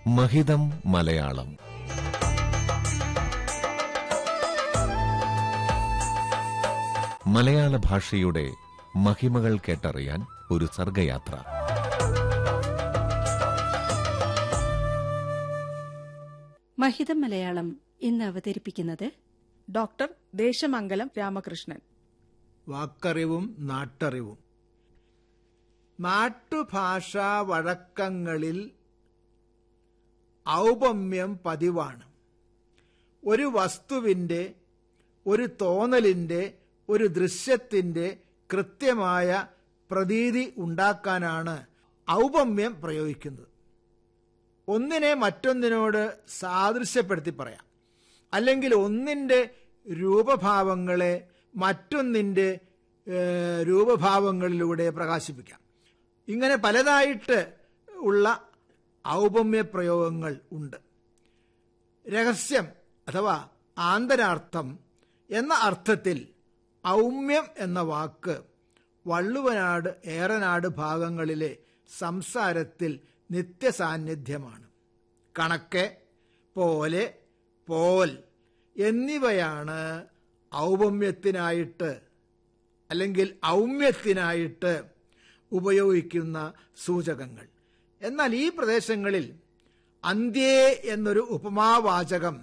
മഹിതം മലയാളം മലയാള ഭാഷയുടെ മഹിമകൾ കേട്ടറിയാൻ ഒരു സർഗയാത്ര മഹിതം മലയാളം ഇന്ന് അവതരിപ്പിക്കുന്നത് ഡോക്ടർ ദേശമംഗലം രാമകൃഷ്ണൻ വാക്കറിവും നാട്ടറിവും നാട്ടുഭാഷാ വഴക്കങ്ങളിൽ ഔപമ്യം പതിവാണ് ഒരു വസ്തുവിന്റെ ഒരു തോന്നലിന്റെ ഒരു ദൃശ്യത്തിന്റെ കൃത്യമായ പ്രതീതി ഉണ്ടാക്കാനാണ് ഔപമ്യം പ്രയോഗിക്കുന്നത് ഒന്നിനെ മറ്റൊന്നിനോട് സാദൃശ്യപ്പെടുത്തി പറയാം അല്ലെങ്കിൽ ഒന്നിന്റെ രൂപഭാവങ്ങളെ മറ്റൊന്നിന്റെ ഏഹ്, രൂപഭാവങ്ങളിലൂടെ പ്രകാശിപ്പിക്കാം ഇങ്ങനെ പലതായിട്ട് ഉള്ള ഔപമ്യ പ്രയോഗങ്ങൾ ഉണ്ട് രഹസ്യം അഥവാ ആന്തരാർത്ഥം എന്ന അർത്ഥത്തിൽ ഔമ്യം എന്ന വാക്ക് വള്ളുവനാട് ഏറനാട് ഭാഗങ്ങളിലെ സംസാരത്തിൽ നിത്യസാന്നിധ്യമാണ് കണക്കെ പോലെ പോൽ എന്നിവയാണ് ഔപമ്യത്തിനായിട്ട് അല്ലെങ്കിൽ ഔമ്യത്തിനായിട്ട് ഉപയോഗിക്കുന്ന സൂചകങ്ങൾ എന്നാൽ ഈ പ്രദേശങ്ങളിൽ അന്ത്യേ എന്നൊരു ഉപമാവാചകം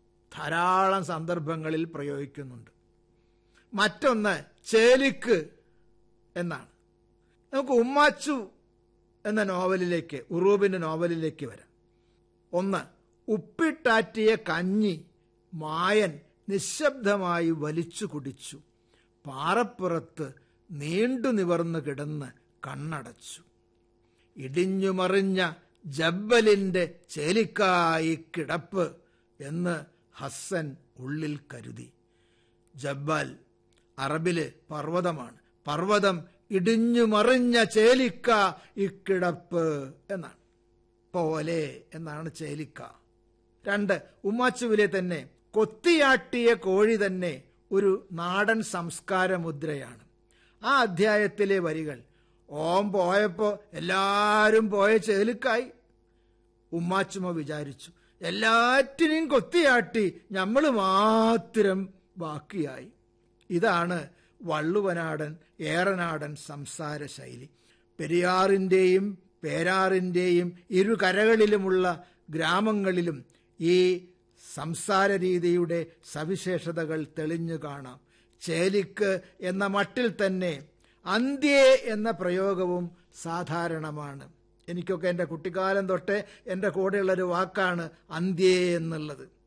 ധാരാളം സന്ദർഭങ്ങളിൽ പ്രയോഗിക്കുന്നുണ്ട് മറ്റൊന്ന് ചേലിക്ക് എന്നാണ് നമുക്ക് ഉമ്മാച്ചു എന്ന നോവലിലേക്ക് ഉറൂബിന്റെ നോവലിലേക്ക് വരാം ഒന്ന് ഉപ്പിട്ടാറ്റിയ കഞ്ഞി മായൻ നിശബ്ദമായി വലിച്ചു കുടിച്ചു പാറപ്പുറത്ത് നീണ്ടു നിവർന്നു കിടന്ന് കണ്ണടച്ചു ഇടിഞ്ഞുമറിഞ്ഞ ജബ്ബലിന്റെ ചേലിക്കായി കിടപ്പ് എന്ന് ഹസ്സൻ ഉള്ളിൽ കരുതി ജബ്ബാൽ അറബില് പർവ്വതമാണ് പർവ്വതം ഇടിഞ്ഞുമറിഞ്ഞ ചേലിക്ക ഇക്കിടപ്പ് എന്നാണ് പോലെ എന്നാണ് ചേലിക്ക രണ്ട് ഉമ്മാച്ചുവിലെ തന്നെ കൊത്തിയാട്ടിയ കോഴി തന്നെ ഒരു നാടൻ സംസ്കാര മുദ്രയാണ് ആ അധ്യായത്തിലെ വരികൾ ഓം പോയപ്പോ എല്ലാരും പോയ ചേലിക്കായി ഉമ്മാച്ചുമ വിചാരിച്ചു എല്ലാറ്റിനെയും കൊത്തിയാട്ടി നമ്മൾ മാത്രം ബാക്കിയായി ഇതാണ് വള്ളുവനാടൻ ഏറനാടൻ സംസാര ശൈലി പെരിയാറിന്റെയും പേരാറിന്റെയും ഇരു കരകളിലുമുള്ള ഗ്രാമങ്ങളിലും ഈ സംസാര രീതിയുടെ സവിശേഷതകൾ തെളിഞ്ഞു കാണാം ചേലിക്ക് എന്ന മട്ടിൽ തന്നെ അന്ത്യേ എന്ന പ്രയോഗവും സാധാരണമാണ് എനിക്കൊക്കെ എൻ്റെ കുട്ടിക്കാലം തൊട്ടേ എൻ്റെ കൂടെയുള്ളൊരു വാക്കാണ് അന്ത്യേ എന്നുള്ളത്